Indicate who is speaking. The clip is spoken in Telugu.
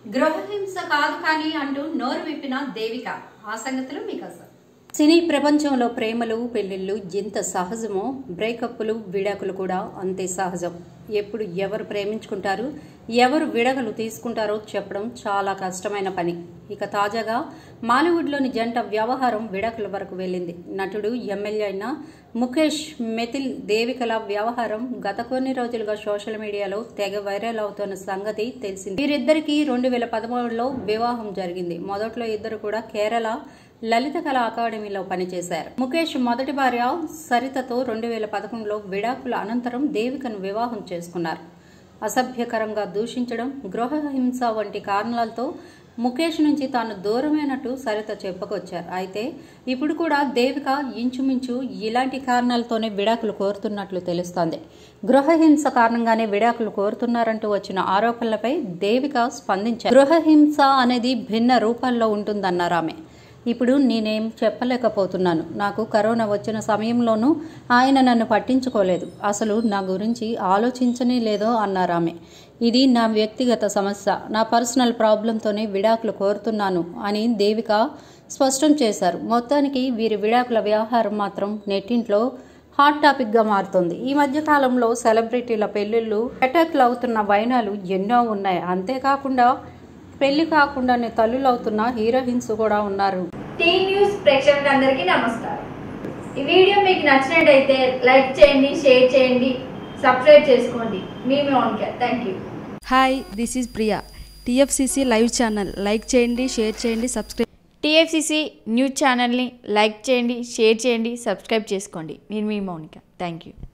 Speaker 1: గృహహింస కాదు కానీ అంటూ నోరు విప్పిన దేవిక ఆ సంగతులు మీకు అసలు సినీ ప్రపంచంలో ప్రేమలు పెళ్లిళ్ళు ఎంత సహజమో బ్రేకప్లు విడాకులు కూడా అంతే సహజం ఎప్పుడు ఎవరు ప్రేమించుకుంటారు ఎవరు విడగలు తీసుకుంటారో చెప్పడం చాలా కష్టమైన పని ఇక తాజాగా మాలీవుడ్లోని జంట వ్యవహారం విడాకుల వరకు వెళ్ళింది నటుడు ఎమ్మెల్యే అయిన ముఖేష్ మెతిల్ దేవికల వ్యవహారం గత కొన్ని రోజులుగా సోషల్ మీడియాలో తెగ వైరల్ అవుతున్న సంగతి తెలిసింది వీరిద్దరికీ రెండు వేల పదమూడులో వివాహం జరిగింది మొదట్లో ఇద్దరు కూడా కేరళ లలిత కళా అకాడమీలో పనిచేశారు ముఖేష్ మొదటి భార్య సరితతో రెండు వేల పదకొండులో విడాకుల అనంతరం దేవికను వివాహం చేసుకున్నారు అసభ్యకరంగా దూషించడం గృహహింస వంటి కారణాలతో ముఖేష్ నుంచి తాను దూరమైనట్టు సరిత చెప్పుకొచ్చారు అయితే ఇప్పుడు కూడా దేవిక ఇంచుమించు ఇలాంటి కారణాలతోనే విడాకులు కోరుతున్నట్లు తెలుస్తోంది గృహహింస కారణంగానే విడాకులు కోరుతున్నారంటూ వచ్చిన ఆరోపణలపై దేవిక స్పందించారు గృహహింస అనేది భిన్న రూపాల్లో ఉంటుందన్నారు ఆమె ఇప్పుడు నేనేం చెప్పలేకపోతున్నాను నాకు కరోనా వచ్చిన సమయంలోనూ ఆయన నన్ను పట్టించుకోలేదు అసలు నా గురించి ఆలోచించనే లేదో అన్నారు ఆమె ఇది నా వ్యక్తిగత సమస్య నా పర్సనల్ ప్రాబ్లంతోనే విడాకులు కోరుతున్నాను అని దేవిక స్పష్టం చేశారు మొత్తానికి వీరి విడాకుల వ్యవహారం మాత్రం నెట్టింట్లో హాట్ టాపిక్ గా మారుతుంది ఈ మధ్య కాలంలో సెలబ్రిటీల పెళ్లిళ్ళు అటాక్లు అవుతున్న వైనాలు ఎన్నో ఉన్నాయి అంతేకాకుండా పెళ్లి కాకుండానే తల్లులవుతున్న హీరోయిన్స్ కూడా ఉన్నారు
Speaker 2: టీ న్యూస్ ప్రేక్షకులందరికీ నమస్కారం ఈ వీడియో మీకు నచ్చినట్టయితే లైక్ చేయండి షేర్ చేయండి సబ్స్క్రైబ్ చేసుకోండి మీ Mounika thank you
Speaker 3: hi this is Priya TFCC live channel like చేయండి షేర్ చేయండి సబ్స్క్రైబ్
Speaker 4: టీఎఫ్సిసి న్యూస్ ఛానల్ని లైక్ చేయండి షేర్ చేయండి సబ్స్క్రైబ్ చేసుకోండి నేను మీ మౌనిక థ్యాంక్ యూ